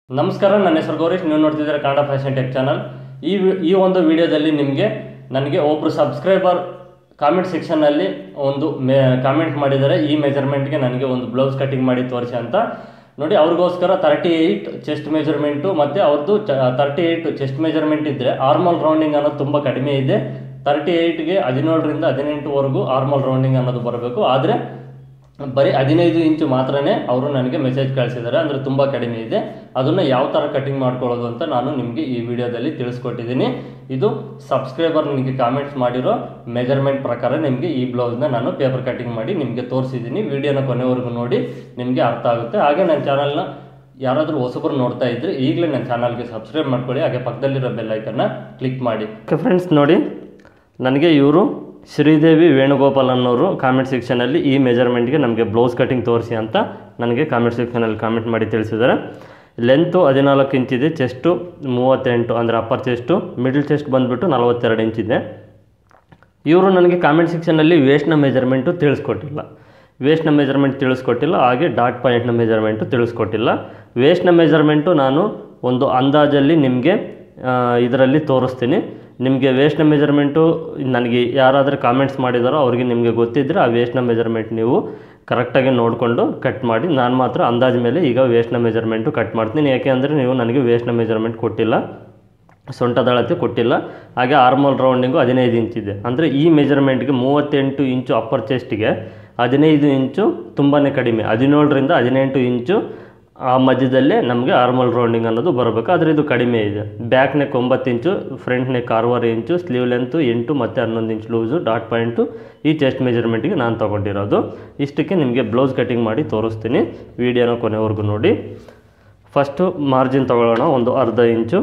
ನಮಸ್ಕಾರ ನನ್ನ ಹೆಸರು ಗೌರೀಶ್ ನೀವು ನೋಡ್ತಿದ್ದೀರಾ ಕನ್ನಡ ಫ್ಯಾಷನ್ ಟೆಕ್ ಚಾನಲ್ ಈ ವಿ- ಈ ಒಂದು ವಿಡಿಯೋದಲ್ಲಿ ನಿಮಗೆ ನನಗೆ ಒಬ್ಬರು ಸಬ್ಸ್ಕ್ರೈಬರ್ ಕಾಮೆಂಟ್ ಸೆಕ್ಷನಲ್ಲಿ ಒಂದು ಮೇ ಕಾಮೆಂಟ್ ಮಾಡಿದ್ದಾರೆ ಈ ಮೆಜರ್ಮೆಂಟ್ಗೆ ನನಗೆ ಒಂದು ಬ್ಲೌಸ್ ಕಟಿಂಗ್ ಮಾಡಿ ತೋರಿಸಿ ಅಂತ ನೋಡಿ ಅವ್ರಿಗೋಸ್ಕರ ತರ್ಟಿ ಏಯ್ಟ್ ಚೆಸ್ಟ್ ಮೆಜರ್ಮೆಂಟು ಮತ್ತು ಅವ್ರದ್ದು ತರ್ಟಿ ಏಯ್ಟ್ ಚೆಸ್ಟ್ ಮೆಜರ್ಮೆಂಟ್ ಇದ್ದರೆ ಆರ್ಮಲ್ ರೌಂಡಿಂಗ್ ಅನ್ನೋದು ತುಂಬ ಕಡಿಮೆ ಇದೆ ತರ್ಟಿ ಏಯ್ಟ್ಗೆ ಹದಿನೇಳರಿಂದ ಹದಿನೆಂಟುವರೆಗೂ ಆರ್ಮಲ್ ರೌಂಡಿಂಗ್ ಅನ್ನೋದು ಬರಬೇಕು ಆದರೆ ಬರೀ ಹದಿನೈದು ಇಂಚು ಮಾತ್ರನೇ ಅವರು ನನಗೆ ಮೆಸೇಜ್ ಕಳಿಸಿದ್ದಾರೆ ಅಂದರೆ ತುಂಬ ಕಡಿಮೆ ಇದೆ ಅದನ್ನು ಯಾವ ಥರ ಕಟಿಂಗ್ ಮಾಡ್ಕೊಳ್ಳೋದು ಅಂತ ನಾನು ನಿಮಗೆ ಈ ವಿಡಿಯೋದಲ್ಲಿ ತಿಳಿಸ್ಕೊಟ್ಟಿದ್ದೀನಿ ಇದು ಸಬ್ಸ್ಕ್ರೈಬರ್ ನನಗೆ ಕಾಮೆಂಟ್ಸ್ ಮಾಡಿರೋ ಮೆಜರ್ಮೆಂಟ್ ಪ್ರಕಾರ ನಿಮಗೆ ಈ ಬ್ಲೌಸ್ನ ನಾನು ಪೇಪರ್ ಕಟಿಂಗ್ ಮಾಡಿ ನಿಮಗೆ ತೋರಿಸಿದ್ದೀನಿ ವಿಡಿಯೋನ ಕೊನೆವರೆಗೂ ನೋಡಿ ನಿಮಗೆ ಅರ್ಥ ಆಗುತ್ತೆ ಹಾಗೆ ನನ್ನ ಚಾನಲ್ನ ಯಾರಾದರೂ ಹೊಸಬರು ನೋಡ್ತಾ ಇದ್ದರೆ ಈಗಲೇ ನನ್ನ ಚಾನಲ್ಗೆ ಸಬ್ಸ್ಕ್ರೈಬ್ ಮಾಡ್ಕೊಳ್ಳಿ ಹಾಗೆ ಪಕ್ಕದಲ್ಲಿರೋ ಬೆಲ್ಲೈಕನ್ನ ಕ್ಲಿಕ್ ಮಾಡಿ ಓಕೆ ಫ್ರೆಂಡ್ಸ್ ನೋಡಿ ನನಗೆ ಇವರು ಶ್ರೀದೇವಿ ವೇಣುಗೋಪಾಲ್ ಅನ್ನೋರು ಕಾಮೆಂಟ್ ಸೆಕ್ಷನಲ್ಲಿ ಈ ಮೆಜರ್ಮೆಂಟ್ಗೆ ನಮಗೆ ಬ್ಲೌಸ್ ಕಟಿಂಗ್ ತೋರಿಸಿ ಅಂತ ನನಗೆ ಕಾಮೆಂಟ್ ಸೆಕ್ಷನಲ್ಲಿ ಕಾಮೆಂಟ್ ಮಾಡಿ ತಿಳಿಸಿದ್ದಾರೆ ಲೆಂತು ಹದಿನಾಲ್ಕು ಇಂಚಿದೆ ಚೆಸ್ಟು ಮೂವತ್ತೆಂಟು ಅಂದರೆ ಅಪ್ಪರ್ ಚೆಸ್ಟು ಮಿಡಲ್ ಚೆಸ್ಟ್ ಬಂದುಬಿಟ್ಟು ನಲವತ್ತೆರಡು ಇಂಚಿದೆ ಇವರು ನನಗೆ ಕಾಮೆಂಟ್ ಸೆಕ್ಷನಲ್ಲಿ ವೇಸ್ಟ್ನ ಮೆಜರ್ಮೆಂಟು ತಿಳಿಸ್ಕೊಟ್ಟಿಲ್ಲ ವೇಸ್ಟ್ನ ಮೆಜರ್ಮೆಂಟ್ ತಿಳಿಸ್ಕೊಟ್ಟಿಲ್ಲ ಹಾಗೆ ಡಾಟ್ ಪಾಯಿಂಟ್ನ ಮೆಜರ್ಮೆಂಟು ತಿಳಿಸ್ಕೊಟ್ಟಿಲ್ಲ ವೇಸ್ಟ್ನ ಮೆಜರ್ಮೆಂಟು ನಾನು ಒಂದು ಅಂದಾಜಲ್ಲಿ ನಿಮಗೆ ಇದರಲ್ಲಿ ತೋರಿಸ್ತೀನಿ ನಿಮಗೆ ವೇಸ್ಟ್ನ ಮೆಜರ್ಮೆಂಟು ನನಗೆ ಯಾರಾದರೂ ಕಾಮೆಂಟ್ಸ್ ಮಾಡಿದಾರೋ ಅವ್ರಿಗೆ ನಿಮಗೆ ಗೊತ್ತಿದ್ದರೆ ಆ ವೇಸ್ಟ್ನ ಮೆಜರ್ಮೆಂಟ್ ನೀವು ಕರೆಕ್ಟಾಗಿ ನೋಡಿಕೊಂಡು ಕಟ್ ಮಾಡಿ ನಾನು ಮಾತ್ರ ಅಂದಾಜು ಮೇಲೆ ಈಗ ವೇಸ್ಟ್ನ ಮೆಜರ್ಮೆಂಟು ಕಟ್ ಮಾಡ್ತೀನಿ ಯಾಕೆ ಅಂದರೆ ನೀವು ನನಗೆ ವೇಸ್ಟ್ನ ಮೆಜರ್ಮೆಂಟ್ ಕೊಟ್ಟಿಲ್ಲ ಸೊಂಟದ ಅಳತೆ ಕೊಟ್ಟಿಲ್ಲ ಹಾಗೆ ಆರ್ಮಲ್ ರೌಂಡಿಂಗು ಹದಿನೈದು ಇಂಚಿದೆ ಅಂದರೆ ಈ ಮೆಜರ್ಮೆಂಟ್ಗೆ ಮೂವತ್ತೆಂಟು ಇಂಚು ಅಪ್ಪರ್ ಚೆಸ್ಟ್ಗೆ ಹದಿನೈದು ಇಂಚು ತುಂಬಾ ಕಡಿಮೆ ಹದಿನೇಳರಿಂದ ಹದಿನೆಂಟು ಇಂಚು ಆ ಮಧ್ಯದಲ್ಲೇ ನಮಗೆ ಆರ್ಮಲ್ ರೌಂಡಿಂಗ್ ಅನ್ನೋದು ಬರಬೇಕು ಆದರೆ ಇದು ಕಡಿಮೆ ಇದೆ ಬ್ಯಾಕ್ ನೆಕ್ ಒಂಬತ್ತು ಇಂಚು ಫ್ರಂಟ್ ನೆಕ್ ಆರೂವರೆ ಇಂಚು ಸ್ಲೀವ್ ಲೆಂತು ಎಂಟು ಮತ್ತು ಹನ್ನೊಂದು ಇಂಚ್ ಲೂಸು ಡಾಟ್ ಪಾಯಿಂಟು ಈ ಚೆಸ್ಟ್ ಮೆಜರ್ಮೆಂಟಿಗೆ ನಾನು ತೊಗೊಂಡಿರೋದು ಇಷ್ಟಕ್ಕೆ ನಿಮಗೆ ಬ್ಲೌಸ್ ಕಟಿಂಗ್ ಮಾಡಿ ತೋರಿಸ್ತೀನಿ ವಿಡಿಯೋನ ಕೊನೆವರೆಗೂ ನೋಡಿ ಫಸ್ಟು ಮಾರ್ಜಿನ್ ತೊಗೊಳ್ಳೋಣ ಒಂದು ಅರ್ಧ ಇಂಚು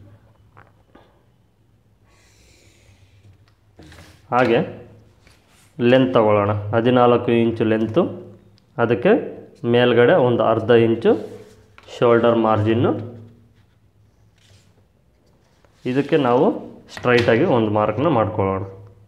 ಹಾಗೆ ಲೆಂತ್ ತಗೊಳ್ಳೋಣ ಹದಿನಾಲ್ಕು ಇಂಚು ಲೆಂತು ಅದಕ್ಕೆ ಮೇಲ್ಗಡೆ ಒಂದು ಅರ್ಧ ಇಂಚು ಶೋಲ್ಡರ್ ಮಾರ್ಜಿನ್ನು ಇದಕ್ಕೆ ನಾವು ಸ್ಟ್ರೈಟಾಗಿ ಒಂದು ಮಾರ್ಕ್ನ ಮಾಡ್ಕೊಳ್ಳೋಣ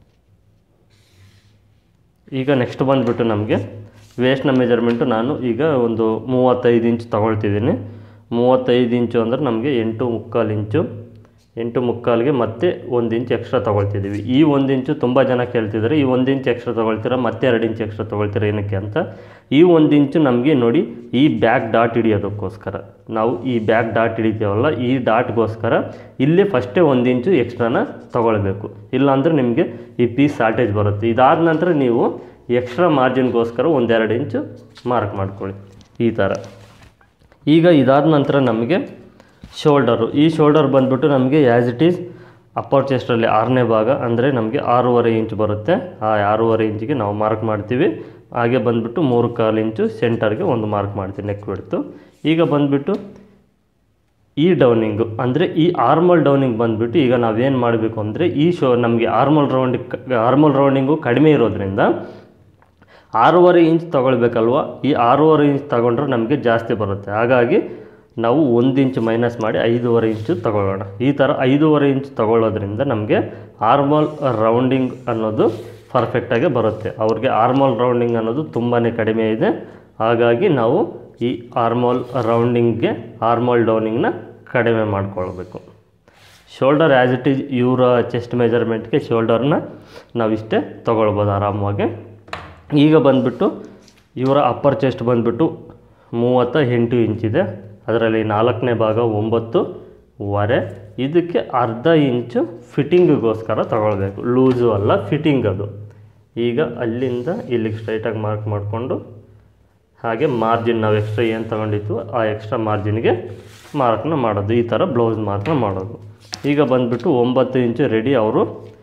ಈಗ ನೆಕ್ಸ್ಟ್ ಬಂದುಬಿಟ್ಟು ನಮಗೆ ವೇಸ್ಟ್ನ ಮೆಜರ್ಮೆಂಟು ನಾನು ಈಗ ಒಂದು ಮೂವತ್ತೈದು ಇಂಚು ತಗೊಳ್ತಿದ್ದೀನಿ ಮೂವತ್ತೈದು ಇಂಚು ಅಂದರೆ ನಮಗೆ ಎಂಟು ಮುಕ್ಕಾಲು ಇಂಚು ಎಂಟು ಮುಕ್ಕಾಲಿಗೆ ಮತ್ತೆ ಒಂದು ಇಂಚ್ ಎಕ್ಸ್ಟ್ರಾ ತೊಗೊಳ್ತಿದ್ದೀವಿ ಈ ಒಂದು ಇಂಚು ತುಂಬ ಜನ ಕೇಳ್ತಿದ್ದಾರೆ ಈ ಒಂದು ಇಂಚ್ ಎಕ್ಸ್ಟ್ರಾ ತೊಗೊಳ್ತೀರಾ ಮತ್ತೆ ಎರಡು ಇಂಚ್ ಎಕ್ಸ್ಟ್ರಾ ತೊಗೊಳ್ತೀರಾ ಏನಕ್ಕೆ ಅಂತ ಈ ಒಂದು ಇಂಚು ನಮಗೆ ನೋಡಿ ಈ ಬ್ಯಾಕ್ ಡಾಟ್ ಹಿಡಿಯೋದಕ್ಕೋಸ್ಕರ ನಾವು ಈ ಬ್ಯಾಕ್ ಡಾಟ್ ಹಿಡಿತೀವಲ್ಲ ಈ ಡಾಟ್ಗೋಸ್ಕರ ಇಲ್ಲಿ ಫಸ್ಟೇ ಒಂದು ಇಂಚು ಎಕ್ಸ್ಟ್ರಾನ ತೊಗೊಳ್ಬೇಕು ಇಲ್ಲಾಂದರೆ ನಿಮಗೆ ಈ ಪೀಸ್ ಶಾರ್ಟೇಜ್ ಬರುತ್ತೆ ಇದಾದ ನಂತರ ನೀವು ಎಕ್ಸ್ಟ್ರಾ ಮಾರ್ಜಿನ್ಗೋಸ್ಕರ ಒಂದೆರಡು ಇಂಚು ಮಾರ್ಕ್ ಮಾಡ್ಕೊಳ್ಳಿ ಈ ಥರ ಈಗ ಇದಾದ ನಂತರ ನಮಗೆ ಶೋಲ್ಡರು ಈ ಶೋಲ್ಡರ್ ಬಂದ್ಬಿಟ್ಟು ನಮಗೆ ಆ್ಯಸ್ ಇಟ್ ಈಸ್ ಅಪ್ಪರ್ ಚೆಸ್ಟಲ್ಲಿ ಆರನೇ ಭಾಗ ಅಂದರೆ ನಮಗೆ ಆರೂವರೆ ಇಂಚ್ ಬರುತ್ತೆ ಆ ಆರೂವರೆ ಇಂಚಿಗೆ ನಾವು ಮಾರ್ಕ್ ಮಾಡ್ತೀವಿ ಹಾಗೆ ಬಂದುಬಿಟ್ಟು ಮೂರು ಕಾಲು ಇಂಚು ಸೆಂಟರ್ಗೆ ಒಂದು ಮಾರ್ಕ್ ಮಾಡ್ತೀವಿ ನೆಕ್ ಬಿಡ್ತು ಈಗ ಬಂದುಬಿಟ್ಟು ಈ ಡೌನಿಂಗು ಅಂದರೆ ಈ ಆರ್ಮಲ್ ಡೌನಿಂಗ್ ಬಂದುಬಿಟ್ಟು ಈಗ ನಾವೇನು ಮಾಡಬೇಕು ಅಂದರೆ ಈ ಶೋ ನಮಗೆ ಆರ್ಮಲ್ ರೌಂಡಿಂಗ್ ಆರ್ಮಲ್ ರೌಂಡಿಂಗು ಕಡಿಮೆ ಇರೋದ್ರಿಂದ ಆರೂವರೆ ಇಂಚ್ ತೊಗೊಳ್ಬೇಕಲ್ವ ಈ ಆರೂವರೆ ಇಂಚ್ ತೊಗೊಂಡ್ರೆ ನಮಗೆ ಜಾಸ್ತಿ ಬರುತ್ತೆ ಹಾಗಾಗಿ ನಾವು ಒಂದು ಇಂಚ್ ಮೈನಸ್ ಮಾಡಿ ಐದೂವರೆ ಇಂಚು ತಗೊಳ್ಳೋಣ ಈ ಥರ ಐದೂವರೆ ಇಂಚ್ ತಗೊಳ್ಳೋದ್ರಿಂದ ನಮಗೆ ಆರ್ಮಲ್ ರೌಂಡಿಂಗ್ ಅನ್ನೋದು ಪರ್ಫೆಕ್ಟಾಗಿ ಬರುತ್ತೆ ಅವ್ರಿಗೆ ಆರ್ಮಲ್ ರೌಂಡಿಂಗ್ ಅನ್ನೋದು ತುಂಬಾ ಕಡಿಮೆ ಇದೆ ಹಾಗಾಗಿ ನಾವು ಈ ಆರ್ಮಲ್ ರೌಂಡಿಂಗ್ಗೆ ಆರ್ಮಲ್ ಡೌನಿಂಗ್ನ ಕಡಿಮೆ ಮಾಡ್ಕೊಳ್ಬೇಕು ಶೋಲ್ಡರ್ ಆ್ಯಸ್ ಇಟ್ ಈಸ್ ಇವರ ಚೆಸ್ಟ್ ಮೆಜರ್ಮೆಂಟ್ಗೆ ಶೋಲ್ಡರ್ನ ನಾವಿಷ್ಟೇ ತೊಗೊಳ್ಬೋದು ಆರಾಮವಾಗಿ ಈಗ ಬಂದುಬಿಟ್ಟು ಇವರ ಅಪ್ಪರ್ ಚೆಸ್ಟ್ ಬಂದುಬಿಟ್ಟು ಮೂವತ್ತ ಎಂಟು ಇಂಚಿದೆ ಅದರಲ್ಲಿ ನಾಲ್ಕನೇ ಭಾಗ ಒಂಬತ್ತು ವರೆ ಇದಕ್ಕೆ ಅರ್ಧ ಇಂಚು ಫಿಟ್ಟಿಂಗಿಗೋಸ್ಕರ ತಗೊಳ್ಬೇಕು ಲೂಸು ಅಲ್ಲ ಫಿಟ್ಟಿಂಗ್ ಅದು ಈಗ ಅಲ್ಲಿಂದ ಇಲ್ಲಿಗೆ ಸ್ಟ್ರೈಟಾಗಿ ಮಾರ್ಕ್ ಮಾಡಿಕೊಂಡು ಹಾಗೆ ಮಾರ್ಜಿನ್ ನಾವು ಎಕ್ಸ್ಟ್ರಾ ಏನು ತೊಗೊಂಡಿತ್ತು ಆ ಎಕ್ಸ್ಟ್ರಾ ಮಾರ್ಜಿನ್ಗೆ ಮಾರ್ಕ್ನ ಮಾಡೋದು ಈ ಥರ ಬ್ಲೌಸ್ ಮಾರ್ಕ್ನ ಮಾಡೋದು ಈಗ ಬಂದುಬಿಟ್ಟು ಒಂಬತ್ತು ಇಂಚು ರೆಡಿ ಅವರು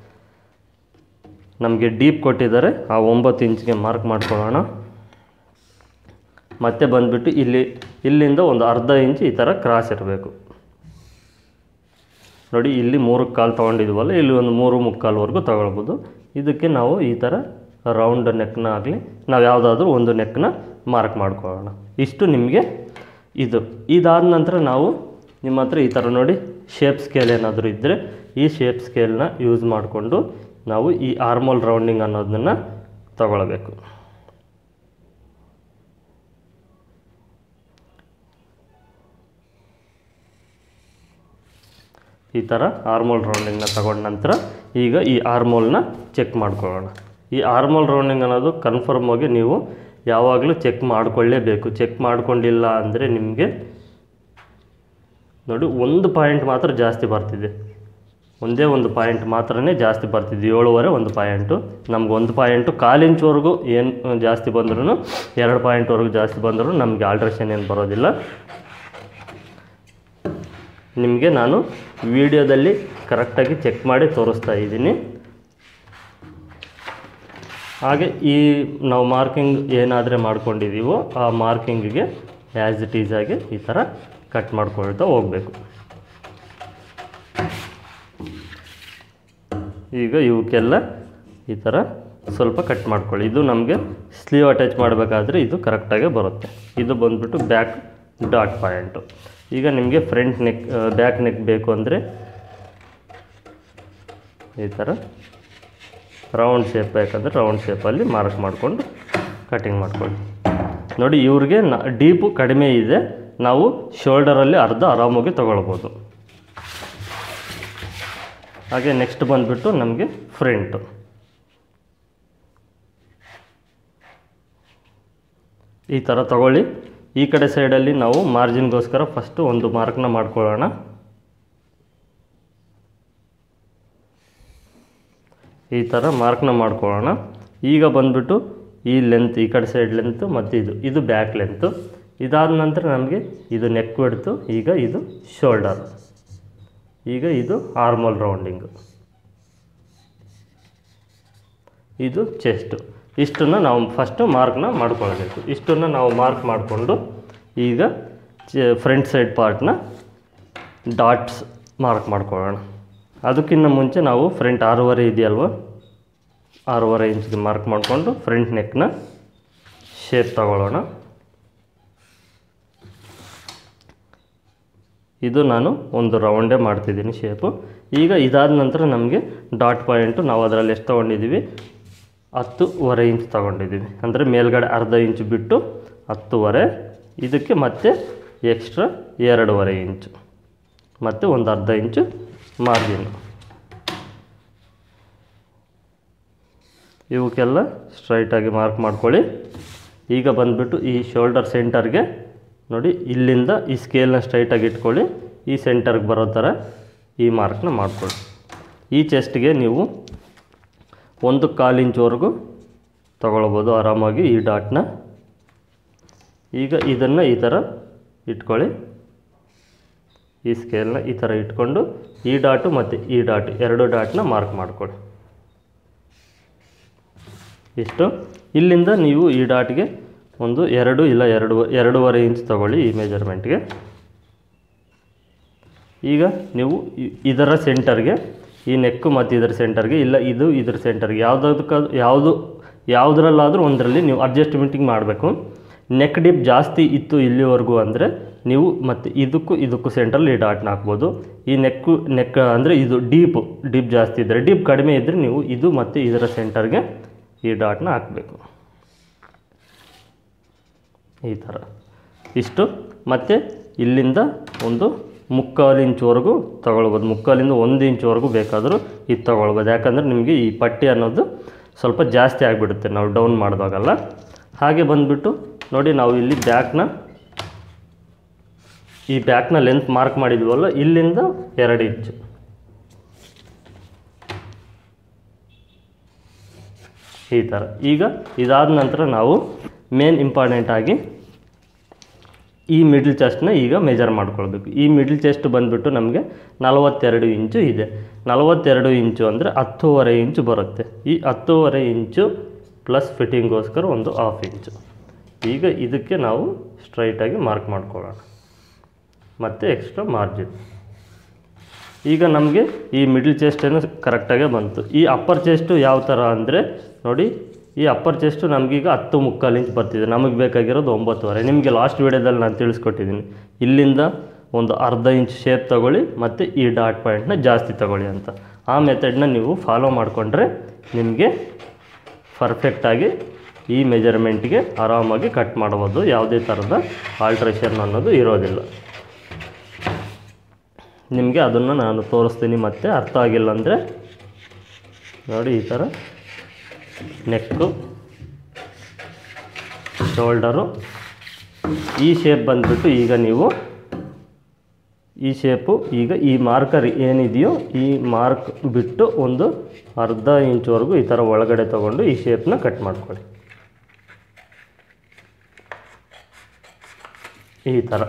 ನಮಗೆ ಡೀಪ್ ಕೊಟ್ಟಿದ್ದಾರೆ ಆ ಒಂಬತ್ತು ಇಂಚ್ಗೆ ಮಾರ್ಕ್ ಮಾಡ್ಕೊಳ್ಳೋಣ ಮತ್ತೆ ಬಂದುಬಿಟ್ಟು ಇಲ್ಲಿ ಇಲ್ಲಿಂದ ಒಂದು ಅರ್ಧ ಇಂಚ್ ಈ ಥರ ಕ್ರಾಸ್ ಇರಬೇಕು ನೋಡಿ ಇಲ್ಲಿ ಮೂರು ಕಾಲು ತೊಗೊಂಡಿದ್ವಲ್ಲ ಇಲ್ಲಿ ಒಂದು ಮೂರು ಮುಕ್ಕಾಲ್ವರೆಗೂ ತಗೊಳ್ಬೋದು ಇದಕ್ಕೆ ನಾವು ಈ ಥರ ರೌಂಡ್ ನೆಕ್ನ ಆಗಲಿ ನಾವು ಯಾವುದಾದ್ರೂ ಒಂದು ನೆಕ್ನ ಮಾರ್ಕ್ ಮಾಡ್ಕೊಳ್ಳೋಣ ಇಷ್ಟು ನಿಮಗೆ ಇದು ಇದಾದ ನಂತರ ನಾವು ನಿಮ್ಮ ಹತ್ರ ಈ ಥರ ನೋಡಿ ಶೇಪ್ ಸ್ಕೇಲ್ ಏನಾದರೂ ಇದ್ದರೆ ಈ ಶೇಪ್ ಸ್ಕೇಲ್ನ ಯೂಸ್ ಮಾಡಿಕೊಂಡು ನಾವು ಈ ಆರ್ಮಲ್ ರೌಂಡಿಂಗ್ ಅನ್ನೋದನ್ನು ತಗೊಳ್ಬೇಕು ಈ ಥರ ಆರ್ಮೋಲ್ ರೌಂಡಿಂಗ್ನ ತಗೊಂಡ ನಂತರ ಈಗ ಈ ಆರ್ಮೋಲ್ನ ಚೆಕ್ ಮಾಡ್ಕೊಳ್ಳೋಣ ಈ ಆರ್ಮೋಲ್ ರೌಂಡಿಂಗ್ ಅನ್ನೋದು ಕನ್ಫರ್ಮ್ ಆಗಿ ನೀವು ಯಾವಾಗಲೂ ಚೆಕ್ ಮಾಡ್ಕೊಳ್ಳೇಬೇಕು ಚೆಕ್ ಮಾಡ್ಕೊಂಡಿಲ್ಲ ಅಂದರೆ ನಿಮಗೆ ನೋಡಿ ಒಂದು ಪಾಯಿಂಟ್ ಮಾತ್ರ ಜಾಸ್ತಿ ಬರ್ತಿದೆ ಒಂದೇ ಒಂದು ಪಾಯಿಂಟ್ ಮಾತ್ರನೇ ಜಾಸ್ತಿ ಬರ್ತಿದೆ ಏಳುವರೆ ಒಂದು ಪಾಯಿಂಟು ನಮ್ಗೆ ಒಂದು ಪಾಯಿಂಟು ಕಾಲು ಇಂಚ್ವರೆಗೂ ಏನು ಜಾಸ್ತಿ ಬಂದ್ರೂ ಎರಡು ಪಾಯಿಂಟ್ವರೆಗೂ ಜಾಸ್ತಿ ಬಂದರೂ ನಮಗೆ ಆಲ್ಟ್ರೇಷನ್ ಏನು ಬರೋದಿಲ್ಲ ನಿಮಗೆ ನಾನು ವಿಡಿಯೋದಲ್ಲಿ ಕರೆಕ್ಟಾಗಿ ಚೆಕ್ ಮಾಡಿ ತೋರಿಸ್ತಾ ಇದ್ದೀನಿ ಹಾಗೆ ಈ ನಾವು ಮಾರ್ಕಿಂಗ್ ಏನಾದರೆ ಮಾಡ್ಕೊಂಡಿದ್ದೀವೋ ಆ ಮಾರ್ಕಿಂಗಿಗೆ ಆ್ಯಸ್ ಇಟ್ ಈಸ್ ಆಗಿ ಈ ಥರ ಕಟ್ ಮಾಡ್ಕೊಳ್ತಾ ಹೋಗಬೇಕು ಈಗ ಇವಕ್ಕೆಲ್ಲ ಈ ಥರ ಸ್ವಲ್ಪ ಕಟ್ ಮಾಡ್ಕೊಳ್ಳಿ ಇದು ನಮಗೆ ಸ್ಲೀವ್ ಅಟ್ಯಾಚ್ ಮಾಡಬೇಕಾದ್ರೆ ಇದು ಕರೆಕ್ಟಾಗಿ ಬರುತ್ತೆ ಇದು ಬಂದ್ಬಿಟ್ಟು ಬ್ಯಾಕ್ ಡಾಟ್ ಪಾಯಿಂಟು ಈಗ ನಿಮಗೆ ಫ್ರಂಟ್ ನೆಕ್ ಬ್ಯಾಕ್ ನೆಕ್ ಬೇಕು ಅಂದರೆ ಈ ಥರ ರೌಂಡ್ ಶೇಪ್ ಬೇಕಂದ್ರೆ ರೌಂಡ್ ಶೇಪಲ್ಲಿ ಮಾರ್ಕ್ ಮಾಡಿಕೊಂಡು ಕಟಿಂಗ್ ಮಾಡ್ಕೊಳ್ಳಿ ನೋಡಿ ಇವ್ರಿಗೆ ನ ಡೀಪು ಕಡಿಮೆ ಇದೆ ನಾವು ಶೋಲ್ಡರಲ್ಲಿ ಅರ್ಧ ಆರಾಮಾಗಿ ತೊಗೊಳ್ಬೋದು ಹಾಗೆ ನೆಕ್ಸ್ಟ್ ಬಂದುಬಿಟ್ಟು ನಮಗೆ ಫ್ರಂಟು ಈ ಥರ ತಗೊಳ್ಳಿ ಈ ಕಡೆ ಸೈಡಲ್ಲಿ ನಾವು ಮಾರ್ಜಿನ್ಗೋಸ್ಕರ ಫಸ್ಟು ಒಂದು ಮಾರ್ಕ್ನ ಮಾಡ್ಕೊಳ್ಳೋಣ ಈ ಥರ ಮಾರ್ಕ್ನ ಮಾಡ್ಕೊಳ್ಳೋಣ ಈಗ ಬಂದುಬಿಟ್ಟು ಈ ಲೆಂತ್ ಈ ಕಡೆ ಸೈಡ್ ಲೆಂತು ಮತ್ತು ಇದು ಇದು ಬ್ಯಾಕ್ ಲೆಂತು ಇದಾದ ನಂತರ ನಮಗೆ ಇದು ನೆಕ್ ಬಿಡ್ತು ಈಗ ಇದು ಶೋಲ್ಡರ್ ಈಗ ಇದು ಆರ್ಮಲ್ ರೌಂಡಿಂಗು ಇದು ಚೆಸ್ಟು ಇಷ್ಟನ್ನು ನಾವು ಫಸ್ಟು ಮಾರ್ಕ್ನ ಮಾಡ್ಕೊಳ್ಬೇಕು ಇಷ್ಟನ್ನು ನಾವು ಮಾರ್ಕ್ ಮಾಡಿಕೊಂಡು ಈಗ ಫ್ರಂಟ್ ಸೈಡ್ ಪಾರ್ಟ್ನ ಡಾಟ್ಸ್ ಮಾರ್ಕ್ ಮಾಡ್ಕೊಳ್ಳೋಣ ಅದಕ್ಕಿಂತ ಮುಂಚೆ ನಾವು ಫ್ರಂಟ್ ಆರೂವರೆ ಇದೆಯಲ್ವ ಆರೂವರೆ ಇಂಚ್ಗೆ ಮಾರ್ಕ್ ಮಾಡಿಕೊಂಡು ಫ್ರಂಟ್ ನೆಕ್ನ ಶೇಪ್ ತಗೊಳ್ಳೋಣ ಇದು ನಾನು ಒಂದು ರೌಂಡೇ ಮಾಡ್ತಿದ್ದೀನಿ ಶೇಪು ಈಗ ಇದಾದ ನಂತರ ನಮಗೆ ಡಾಟ್ ಪಾಯಿಂಟು ನಾವು ಅದರಲ್ಲಿ ಎಷ್ಟು ತೊಗೊಂಡಿದ್ದೀವಿ ಹತ್ತುವರೆ ಇಂಚ್ ತೊಗೊಂಡಿದ್ದೀವಿ ಅಂದರೆ ಮೇಲ್ಗಡೆ ಅರ್ಧ ಇಂಚು ಬಿಟ್ಟು ಹತ್ತುವರೆ ಇದಕ್ಕೆ ಮತ್ತೆ ಎಕ್ಸ್ಟ್ರಾ ಎರಡೂವರೆ ಇಂಚು ಮತ್ತು ಒಂದು ಅರ್ಧ ಇಂಚು ಮಾರ್ಜಿನ್ ಇವಕ್ಕೆಲ್ಲ ಸ್ಟ್ರೈಟಾಗಿ ಮಾರ್ಕ್ ಮಾಡ್ಕೊಳ್ಳಿ ಈಗ ಬಂದುಬಿಟ್ಟು ಈ ಶೋಲ್ಡರ್ ಸೆಂಟರ್ಗೆ ನೋಡಿ ಇಲ್ಲಿಂದ ಈ ಸ್ಕೇಲ್ನ ಸ್ಟ್ರೈಟಾಗಿ ಇಟ್ಕೊಳ್ಳಿ ಈ ಸೆಂಟರ್ಗೆ ಬರೋ ಥರ ಈ ಮಾರ್ಕ್ನ ಮಾಡ್ಕೊಳ್ಳಿ ಈ ಚೆಸ್ಟ್ಗೆ ನೀವು ಒಂದು ಕಾಲು ಇಂಚ್ವರೆಗೂ ತಗೊಳ್ಬೋದು ಆರಾಮಾಗಿ ಈ ಡಾಟ್ನ ಈಗ ಇದನ್ನು ಈ ಥರ ಇಟ್ಕೊಳ್ಳಿ ಈ ಸ್ಕೇಲ್ನ ಈ ಥರ ಇಟ್ಕೊಂಡು ಈ ಡಾಟು ಮತ್ತು ಈ ಡಾಟ್ ಎರಡು ಡಾಟ್ನ ಮಾರ್ಕ್ ಮಾಡ್ಕೊಳ್ಳಿ ಇಷ್ಟು ಇಲ್ಲಿಂದ ನೀವು ಈ ಡಾಟ್ಗೆ ಒಂದು ಎರಡು ಇಲ್ಲ ಎರಡು ಎರಡೂವರೆ ಇಂಚ್ ತಗೊಳ್ಳಿ ಈ ಮೆಜರ್ಮೆಂಟ್ಗೆ ಈಗ ನೀವು ಇ- ಇದರ ಸೆಂಟರ್ಗೆ ಈ ನೆಕ್ಕು ಮತ್ತು ಇದರ ಸೆಂಟರ್ಗೆ ಇಲ್ಲ ಇದು ಇದ್ರ ಸೆಂಟರ್ಗೆ ಯಾವುದಕ್ಕೆ ಯಾವುದು ಯಾವುದ್ರಲ್ಲಾದರೂ ಒಂದರಲ್ಲಿ ನೀವು ಅಡ್ಜಸ್ಟ್ಮೆಂಟಿಂಗ್ ಮಾಡಬೇಕು ನೆಕ್ ಡಿಪ್ ಜಾಸ್ತಿ ಇತ್ತು ಇಲ್ಲಿವರೆಗೂ ಅಂದರೆ ನೀವು ಮತ್ತು ಇದಕ್ಕೂ ಇದಕ್ಕೂ ಸೆಂಟ್ರಲ್ಲಿ ಈ ಡಾಟ್ನ ಹಾಕ್ಬೋದು ಈ ನೆಕ್ಕು ನೆಕ್ ಅಂದರೆ ಇದು ಡೀಪು ಡೀಪ್ ಜಾಸ್ತಿ ಇದ್ದರೆ ಡೀಪ್ ಕಡಿಮೆ ಇದ್ದರೆ ನೀವು ಇದು ಮತ್ತು ಇದರ ಸೆಂಟರ್ಗೆ ಈ ಡಾಟ್ನ ಹಾಕಬೇಕು ಈ ಥರ ಇಷ್ಟು ಮತ್ತು ಇಲ್ಲಿಂದ ಒಂದು ಮುಕ್ಕಾಲು ಇಂಚ್ವರೆಗೂ ತಗೊಳ್ಬೋದು ಮುಕ್ಕಾಲಿಂದ ಒಂದು ಇಂಚ್ವರೆಗೂ ಬೇಕಾದರೂ ಇದು ತಗೊಳ್ಬೋದು ಯಾಕಂದರೆ ನಿಮಗೆ ಈ ಪಟ್ಟಿ ಅನ್ನೋದು ಸ್ವಲ್ಪ ಜಾಸ್ತಿ ಆಗಿಬಿಡುತ್ತೆ ನಾವು ಡೌನ್ ಮಾಡಿದಾಗಲ್ಲ ಹಾಗೆ ಬಂದುಬಿಟ್ಟು ನೋಡಿ ನಾವು ಇಲ್ಲಿ ಬ್ಯಾಕ್ನ ಈ ಬ್ಯಾಕ್ನ ಲೆಂತ್ ಮಾರ್ಕ್ ಮಾಡಿದ್ವಲ್ಲ ಇಲ್ಲಿಂದ ಎರಡು ಇಂಚು ಈ ಥರ ಈಗ ಇದಾದ ನಂತರ ನಾವು ಮೇನ್ ಇಂಪಾರ್ಟೆಂಟ್ ಆಗಿ ಈ ಮಿಡ್ಲ್ ಚೆಸ್ಟ್ನ ಈಗ ಮೆಜರ್ ಮಾಡ್ಕೊಳ್ಬೇಕು ಈ ಮಿಡ್ಲ್ ಚೆಸ್ಟ್ ಬಂದುಬಿಟ್ಟು ನಮಗೆ ನಲವತ್ತೆರಡು ಇಂಚು ಇದೆ ನಲವತ್ತೆರಡು ಇಂಚು ಅಂದರೆ ಹತ್ತೂವರೆ ಇಂಚು ಬರುತ್ತೆ ಈ ಹತ್ತೂವರೆ ಇಂಚು ಪ್ಲಸ್ ಫಿಟ್ಟಿಂಗ್ಗೋಸ್ಕರ ಒಂದು ಹಾಫ್ ಇಂಚು ಈಗ ಇದಕ್ಕೆ ನಾವು ಸ್ಟ್ರೈಟಾಗಿ ಮಾರ್ಕ್ ಮಾಡ್ಕೊಳ್ಳೋಣ ಮತ್ತು ಎಕ್ಸ್ಟ್ರಾ ಮಾರ್ಜಿನ್ ಈಗ ನಮಗೆ ಈ ಮಿಡ್ಲ್ ಚೆಸ್ಟೇನು ಕರೆಕ್ಟಾಗೇ ಬಂತು ಈ ಅಪ್ಪರ್ ಚೆಸ್ಟು ಯಾವ ಥರ ಅಂದರೆ ನೋಡಿ ಈ ಅಪ್ಪರ್ ಚೆಸ್ಟು ನಮಗೀಗ ಹತ್ತು ಮುಕ್ಕಾಲು ಇಂಚ್ ಬರ್ತಿದೆ ನಮಗೆ ಬೇಕಾಗಿರೋದು ಒಂಬತ್ತುವರೆ ನಿಮಗೆ ಲಾಸ್ಟ್ ವೀಡಿಯೋದಲ್ಲಿ ನಾನು ತಿಳಿಸ್ಕೊಟ್ಟಿದ್ದೀನಿ ಇಲ್ಲಿಂದ ಒಂದು ಅರ್ಧ ಇಂಚ್ ಶೇಪ್ ತಗೊಳ್ಳಿ ಮತ್ತು ಈ ಡಾಟ್ ಪಾಯಿಂಟ್ನ ಜಾಸ್ತಿ ತಗೊಳ್ಳಿ ಅಂತ ಆ ಮೆಥಡ್ನ ನೀವು ಫಾಲೋ ಮಾಡಿಕೊಂಡ್ರೆ ನಿಮಗೆ ಪರ್ಫೆಕ್ಟಾಗಿ ಈ ಮೆಜರ್ಮೆಂಟ್ಗೆ ಆರಾಮಾಗಿ ಕಟ್ ಮಾಡ್ಬೋದು ಯಾವುದೇ ಥರದ ಆಲ್ಟ್ರೇಷನ್ ಅನ್ನೋದು ಇರೋದಿಲ್ಲ ನಿಮಗೆ ಅದನ್ನು ನಾನು ತೋರಿಸ್ತೀನಿ ಮತ್ತೆ ಅರ್ಥ ಆಗಿಲ್ಲ ಅಂದರೆ ನೋಡಿ ಈ ಥರ ನೆಕ್ಕು ಶೋಲ್ಡರು ಈ ಶೇಪ್ ಬಂದುಬಿಟ್ಟು ಈಗ ನೀವು ಈ ಶೇಪು ಈಗ ಈ ಮಾರ್ಕರ್ ಏನಿದೆಯೋ ಈ ಮಾರ್ಕ್ ಬಿಟ್ಟು ಒಂದು ಅರ್ಧ ಇಂಚ್ವರೆಗೂ ಈ ಥರ ಒಳಗಡೆ ತೊಗೊಂಡು ಈ ಶೇಪ್ನ ಕಟ್ ಮಾಡ್ಕೊಳ್ಳಿ ಈ ಥರ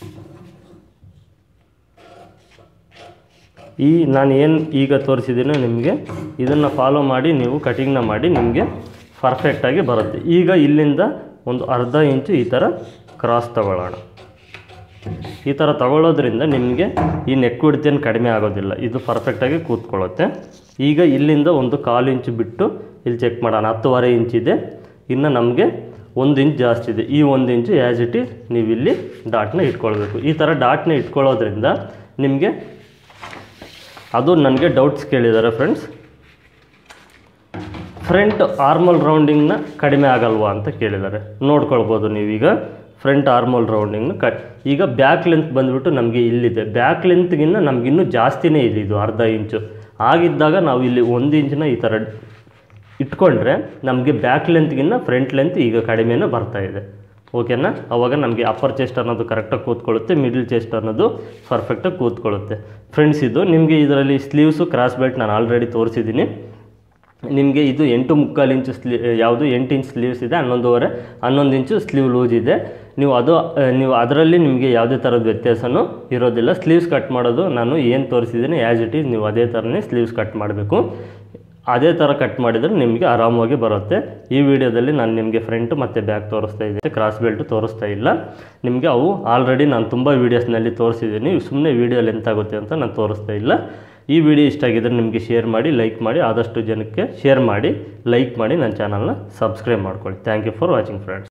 ಈ ನಾನು ಏನು ಈಗ ತೋರಿಸಿದ್ದೀನೋ ನಿಮಗೆ ಇದನ್ನು ಫಾಲೋ ಮಾಡಿ ನೀವು ಕಟಿಂಗ್ನ ಮಾಡಿ ನಿಮಗೆ ಪರ್ಫೆಕ್ಟಾಗಿ ಬರುತ್ತೆ ಈಗ ಇಲ್ಲಿಂದ ಒಂದು ಅರ್ಧ ಇಂಚು ಈ ಥರ ಕ್ರಾಸ್ ತಗೊಳ್ಳೋಣ ಈ ಥರ ತಗೊಳ್ಳೋದ್ರಿಂದ ನಿಮಗೆ ಈ ನೆಕ್ ಏನು ಕಡಿಮೆ ಆಗೋದಿಲ್ಲ ಇದು ಪರ್ಫೆಕ್ಟಾಗಿ ಕೂತ್ಕೊಳ್ಳುತ್ತೆ ಈಗ ಇಲ್ಲಿಂದ ಒಂದು ಕಾಲು ಇಂಚು ಬಿಟ್ಟು ಇಲ್ಲಿ ಚೆಕ್ ಮಾಡೋಣ ಹತ್ತುವರೆ ಇಂಚಿದೆ ಇನ್ನು ನಮಗೆ ಒಂದು ಇಂಚ್ ಜಾಸ್ತಿ ಇದೆ ಈ ಒಂದು ಇಂಚು ಆ್ಯಸ್ ಇಟ್ ಈಸ್ ನೀವು ಇಲ್ಲಿ ಡಾಟ್ನ ಇಟ್ಕೊಳ್ಬೇಕು ಈ ಥರ ಡಾಟ್ನ ಇಟ್ಕೊಳ್ಳೋದ್ರಿಂದ ನಿಮಗೆ ಅದು ನನಗೆ ಡೌಟ್ಸ್ ಕೇಳಿದ್ದಾರೆ ಫ್ರೆಂಡ್ಸ್ ಫ್ರಂಟ್ ಆರ್ಮಲ್ ರೌಂಡಿಂಗ್ನ ಕಡಿಮೆ ಆಗಲ್ವಾ ಅಂತ ಕೇಳಿದ್ದಾರೆ ನೋಡ್ಕೊಳ್ಬೋದು ನೀವೀಗ ಫ್ರಂಟ್ ಆರ್ಮಲ್ ರೌಂಡಿಂಗ್ನ ಕಟ್ ಈಗ ಬ್ಯಾಕ್ ಲೆಂತ್ ಬಂದುಬಿಟ್ಟು ನಮಗೆ ಇಲ್ಲಿದೆ ಬ್ಯಾಕ್ ಲೆಂತ್ಗಿನ್ನ ನಮಗಿನ್ನೂ ಜಾಸ್ತಿನೇ ಇದೆ ಇದು ಅರ್ಧ ಇಂಚು ಆಗಿದ್ದಾಗ ನಾವು ಇಲ್ಲಿ ಒಂದು ಇಂಚನ್ನ ಈ ಥರ ಇಟ್ಕೊಂಡ್ರೆ ನಮಗೆ ಬ್ಯಾಕ್ ಲೆಂತ್ಗಿನ್ನ ಫ್ರಂಟ್ ಲೆಂತ್ ಈಗ ಕಡಿಮೆನೇ ಬರ್ತಾ ಇದೆ ಓಕೆನಾ ಅವಾಗ ನಮಗೆ ಅಪ್ಪರ್ ಚೆಸ್ಟ್ ಅನ್ನೋದು ಕರೆಕ್ಟಾಗಿ ಕೂತ್ಕೊಳ್ಳುತ್ತೆ ಮಿಡ್ಲ್ ಚೆಸ್ಟ್ ಅನ್ನೋದು ಪರ್ಫೆಕ್ಟಾಗಿ ಕೂತ್ಕೊಳ್ಳುತ್ತೆ ಫ್ರೆಂಡ್ಸ್ ಇದು ನಿಮಗೆ ಇದರಲ್ಲಿ ಸ್ಲೀವ್ಸು ಕ್ರಾಸ್ ಬೆಲ್ಟ್ ನಾನು ಆಲ್ರೆಡಿ ತೋರಿಸಿದ್ದೀನಿ ನಿಮಗೆ ಇದು ಎಂಟು ಮುಕ್ಕಾಲು ಇಂಚು ಸ್ಲೀ ಯಾವುದು ಎಂಟು ಇಂಚ್ ಸ್ಲೀವ್ಸ್ ಇದೆ ಹನ್ನೊಂದುವರೆ ಹನ್ನೊಂದು ಇಂಚು ಸ್ಲೀವ್ ಲೂಸ್ ಇದೆ ನೀವು ಅದು ಆ, ನೀವು ಅದರಲ್ಲಿ ನಿಮಗೆ ಯಾವುದೇ ಥರದ ವ್ಯತ್ಯಾಸನೂ ಇರೋದಿಲ್ಲ ಸ್ಲೀವ್ಸ್ ಕಟ್ ಮಾಡೋದು ನಾನು ಏನು ತೋರಿಸಿದ್ದೀನಿ ಆ್ಯಸ್ ಇಟ್ ಈಸ್ ನೀವು ಅದೇ ಥರನೇ ಸ್ಲೀವ್ಸ್ ಕಟ್ ಮಾಡಬೇಕು ಅದೇ ಥರ ಕಟ್ ಮಾಡಿದರೆ ನಿಮಗೆ ಆರಾಮವಾಗಿ ಬರುತ್ತೆ ಈ ವಿಡಿಯೋದಲ್ಲಿ ನಾನು ನಿಮಗೆ ಫ್ರಂಟ್ ಮತ್ತು ಬ್ಯಾಕ್ ತೋರಿಸ್ತಾ ಇದ್ದೀನಿ ಕ್ರಾಸ್ ಬೆಲ್ಟ್ ತೋರಿಸ್ತಾ ಇಲ್ಲ ನಿಮಗೆ ಅವು ಆಲ್ರೆಡಿ ನಾನು ತುಂಬ ವೀಡಿಯೋಸ್ನಲ್ಲಿ ತೋರಿಸಿದ್ದೀನಿ ಸುಮ್ಮನೆ ವೀಡಿಯೋ ಲೆಂತ್ ಆಗುತ್ತೆ ಅಂತ ನಾನು ತೋರಿಸ್ತಾ ಇಲ್ಲ ಈ ವಿಡಿಯೋ ಇಷ್ಟ ಆಗಿದ್ರೆ ನಿಮಗೆ ಶೇರ್ ಮಾಡಿ ಲೈಕ್ ಮಾಡಿ ಆದಷ್ಟು ಜನಕ್ಕೆ ಶೇರ್ ಮಾಡಿ ಲೈಕ್ ಮಾಡಿ ನನ್ನ ಚಾನಲ್ನ ಸಬ್ಸ್ಕ್ರೈಬ್ ಮಾಡ್ಕೊಳ್ಳಿ thank you for watching friends